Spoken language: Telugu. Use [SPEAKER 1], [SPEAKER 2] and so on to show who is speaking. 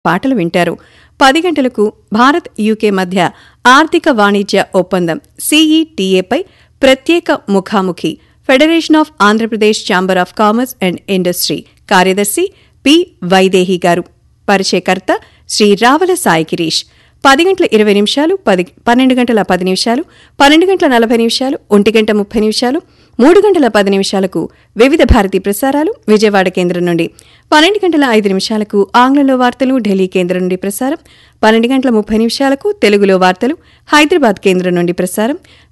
[SPEAKER 1] పాటలు వింటారు పది గంటలకు భారత్ యూకే మధ్య ఆర్థిక వాణిజ్య ఒప్పందం సీఈటీఏపై ప్రత్యేక ముఖాముఖి federation of Andhra Pradesh chamber of commerce and industry కార్యదర్శి పి వైదేహి గారు పరిచయకర్త శ్రీ రావల సాయి గిరీష్ పది గంటల ఇరవై నిమిషాలు పది పన్నెండు గంటల పది నిమిషాలు పన్నెండు గంటల నలభై నిమిషాలు ఒంటి గంట ముప్పై నిమిషాలు మూడు గంటల పది నిమిషాలకు వివిధ భారతి ప్రసారాలు విజయవాడ కేంద్రం నుండి పన్నెండు గంటల ఐదు నిమిషాలకు ఆంగ్లంలో వార్తలు ఢిల్లీ కేంద్రం నుండి ప్రసారం పన్నెండు గంటల ముప్పై నిమిషాలకు తెలుగులో వార్తలు హైదరాబాద్ కేంద్రం నుండి ప్రసారం